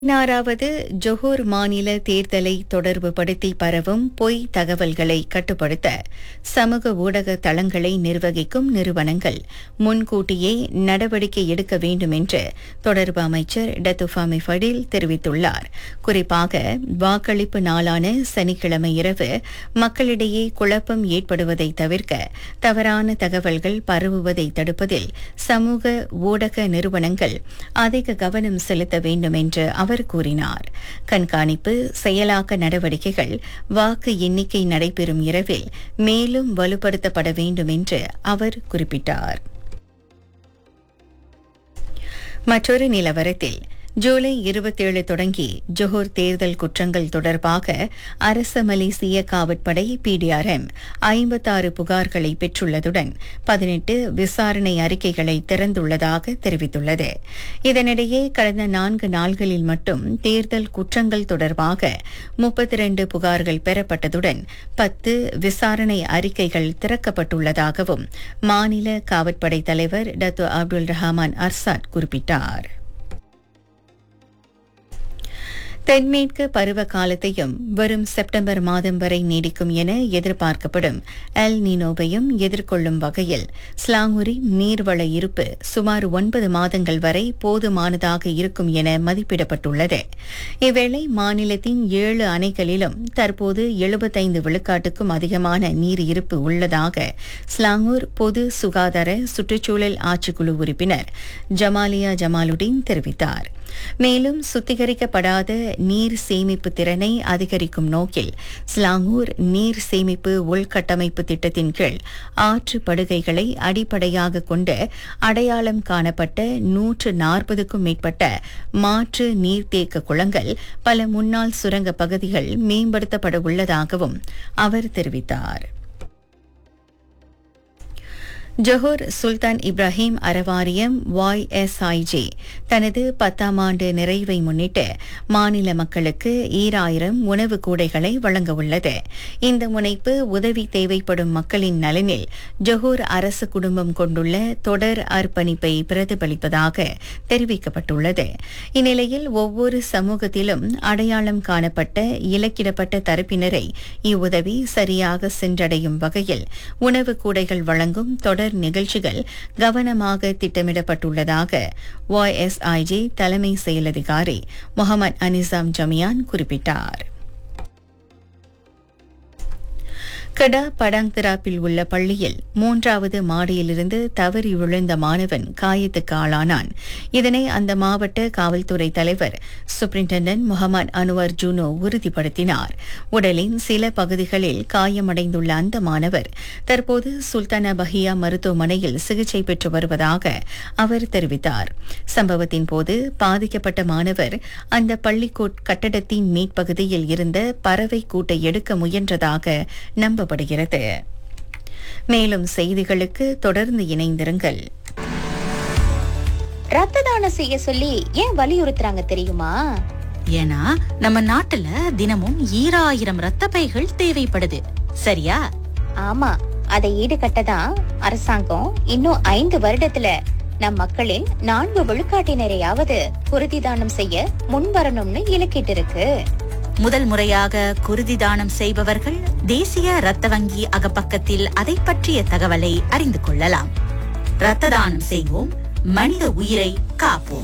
பதினாறாவது ஜொஹூர் மாநில தேர்தலை தொடர்புபடுத்தி பரவும் பொய் தகவல்களை கட்டுப்படுத்த சமூக ஊடக தளங்களை நிர்வகிக்கும் நிறுவனங்கள் முன்கூட்டியே நடவடிக்கை எடுக்க வேண்டும் என்று தொடர்பு அமைச்சர் டத்துஃபாமி ஃபடில் தெரிவித்துள்ளார் குறிப்பாக வாக்களிப்பு நாளான சனிக்கிழமை இரவு மக்களிடையே குழப்பம் ஏற்படுவதை தவிர்க்க தவறான தகவல்கள் பரவுவதை தடுப்பதில் சமூக ஊடக நிறுவனங்கள் அதிக கவனம் செலுத்த வேண்டும் என்று அவர் கூறினார் கண்காணிப்பு செயலாக்க நடவடிக்கைகள் வாக்கு எண்ணிக்கை நடைபெறும் இரவில் மேலும் வலுப்படுத்தப்பட வேண்டும் என்று அவர் குறிப்பிட்டார் மற்றொரு நிலவரத்தில் ஜூலை இருபத்தேழு தொடங்கி ஜொஹூர் தேர்தல் குற்றங்கள் தொடர்பாக அரச மலேசிய காவற்படை பிடிஆர்எம் ஐம்பத்தாறு புகார்களை பெற்றுள்ளதுடன் பதினெட்டு விசாரணை அறிக்கைகளை திறந்துள்ளதாக தெரிவித்துள்ளது இதனிடையே கடந்த நான்கு நாள்களில் மட்டும் தேர்தல் குற்றங்கள் தொடர்பாக முப்பத்தி இரண்டு புகார்கள் பெறப்பட்டதுடன் பத்து விசாரணை அறிக்கைகள் திறக்கப்பட்டுள்ளதாகவும் மாநில காவற்படை தலைவர் டத்து அப்துல் ரஹமான் அர்சாட் குறிப்பிட்டார் தென்மேற்கு பருவ காலத்தையும் வரும் செப்டம்பர் மாதம் வரை நீடிக்கும் என எதிர்பார்க்கப்படும் எல் நீனோவையும் எதிர்கொள்ளும் வகையில் ஸ்லாங்கூரின் நீர்வள இருப்பு சுமார் ஒன்பது மாதங்கள் வரை போதுமானதாக இருக்கும் என மதிப்பிடப்பட்டுள்ளது இவ்வேளை மாநிலத்தின் ஏழு அணைகளிலும் தற்போது எழுபத்தைந்து விழுக்காட்டுக்கும் அதிகமான நீர் இருப்பு உள்ளதாக ஸ்லாங்கூர் பொது சுகாதார சுற்றுச்சூழல் ஆட்சிக்குழு உறுப்பினர் ஜமாலியா ஜமாலுடீன் தெரிவித்தார் மேலும் சுத்திகரிக்கப்படாத நீர் சேமிப்பு திறனை அதிகரிக்கும் நோக்கில் ஸ்லாங்கூர் நீர் சேமிப்பு உள்கட்டமைப்பு திட்டத்தின் கீழ் ஆற்று படுகைகளை அடிப்படையாக கொண்டு அடையாளம் காணப்பட்ட நூற்று நாற்பதுக்கும் மேற்பட்ட மாற்று நீர்த்தேக்க குளங்கள் பல முன்னாள் சுரங்க பகுதிகள் மேம்படுத்தப்பட உள்ளதாகவும் அவர் தெரிவித்தார் ஜொஹூர் சுல்தான் இப்ராஹிம் அறவாரியம் ஒய்எஸ்ஐஜி தனது பத்தாம் ஆண்டு நிறைவை முன்னிட்டு மாநில மக்களுக்கு ஈராயிரம் உணவு கூடைகளை வழங்க உள்ளது இந்த முனைப்பு உதவி தேவைப்படும் மக்களின் நலனில் ஜொஹூர் அரசு குடும்பம் கொண்டுள்ள தொடர் அர்ப்பணிப்பை பிரதிபலிப்பதாக தெரிவிக்கப்பட்டுள்ளது இந்நிலையில் ஒவ்வொரு சமூகத்திலும் அடையாளம் காணப்பட்ட இலக்கிடப்பட்ட தரப்பினரை இவ்வுதவி சரியாக சென்றடையும் வகையில் உணவு கூடைகள் வழங்கும் தொடர் நிகழ்ச்சிகள் கவனமாக திட்டமிடப்பட்டுள்ளதாக ஒய்எஸ்ஐஜி தலைமை செயலதிகாரி முகமது அனிசாம் ஜமியான் குறிப்பிட்டார் கடா படாங்தராப்பில் உள்ள பள்ளியில் மூன்றாவது மாடியிலிருந்து தவறி விழுந்த மாணவன் காயத்துக்கு ஆளானான் இதனை அந்த மாவட்ட காவல்துறை தலைவர் சூப்பரிண்டென்டன்ட் முகமது அனுவர் ஜூனோ உறுதிப்படுத்தினார் உடலின் சில பகுதிகளில் காயமடைந்துள்ள அந்த மாணவர் தற்போது சுல்தானா பஹியா மருத்துவமனையில் சிகிச்சை பெற்று வருவதாக அவர் தெரிவித்தார் சம்பவத்தின் போது பாதிக்கப்பட்ட மாணவர் அந்த பள்ளிக்கூட் கட்டடத்தின் மீட்பகுதியில் இருந்த பறவை கூட்டை எடுக்க முயன்றதாக நம்பப்படுகிறது மேலும் செய்திகளுக்கு தொடர்ந்து இணைந்திருங்கள் ரத்த தானம் செய்ய சொல்லி ஏன் வலியுறுத்துறாங்க தெரியுமா ஏன்னா நம்ம நாட்டுல தினமும் ஈராயிரம் ரத்த பைகள் தேவைப்படுது சரியா ஆமா அதை ஈடுகட்ட தான் அரசாங்கம் இன்னும் ஐந்து வருடத்துல நம் மக்களின் நான்கு விழுக்காட்டினரையாவது குருதி தானம் செய்ய முன்வரணும்னு இலக்கிட்டு இருக்கு முதல் முறையாக குருதி தானம் செய்பவர்கள் தேசிய ரத்த வங்கி அகப்பக்கத்தில் அதை பற்றிய தகவலை அறிந்து கொள்ளலாம் ரத்த தானம் செய்வோம் மனித உயிரை காப்போம்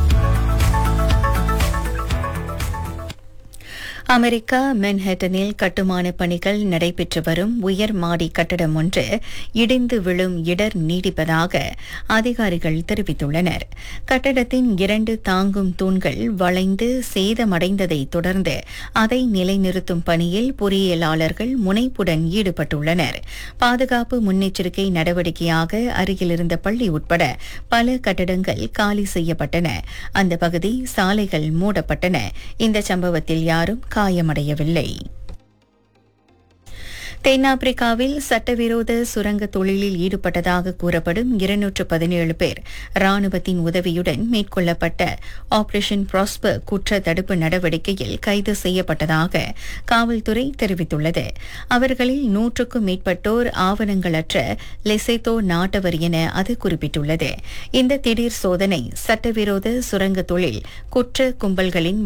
அமெரிக்கா மென்ஹட்டனில் கட்டுமான பணிகள் நடைபெற்று வரும் உயர் மாடி கட்டடம் ஒன்று இடிந்து விழும் இடர் நீடிப்பதாக அதிகாரிகள் தெரிவித்துள்ளனர் கட்டடத்தின் இரண்டு தாங்கும் தூண்கள் வளைந்து சேதமடைந்ததை தொடர்ந்து அதை நிலைநிறுத்தும் பணியில் பொறியியலாளர்கள் முனைப்புடன் ஈடுபட்டுள்ளனர் பாதுகாப்பு முன்னெச்சரிக்கை நடவடிக்கையாக அருகில் இருந்த பள்ளி உட்பட பல கட்டடங்கள் காலி செய்யப்பட்டன அந்த பகுதி சாலைகள் மூடப்பட்டன இந்த சம்பவத்தில் யாரும் காயமடையவில்லை தென்னாப்பிரிக்காவில் சட்டவிரோத சுரங்க தொழிலில் ஈடுபட்டதாக கூறப்படும் இருநூற்று பதினேழு பேர் ராணுவத்தின் உதவியுடன் மேற்கொள்ளப்பட்ட ஆபரேஷன் ப்ராஸ்பர் குற்ற தடுப்பு நடவடிக்கையில் கைது செய்யப்பட்டதாக காவல்துறை தெரிவித்துள்ளது அவர்களில் நூற்றுக்கும் மேற்பட்டோர் ஆவணங்களற்ற லெசேத்தோ நாட்டவர் என அது குறிப்பிட்டுள்ளது இந்த திடீர் சோதனை சட்டவிரோத சுரங்க தொழில் குற்ற கும்பல்களின்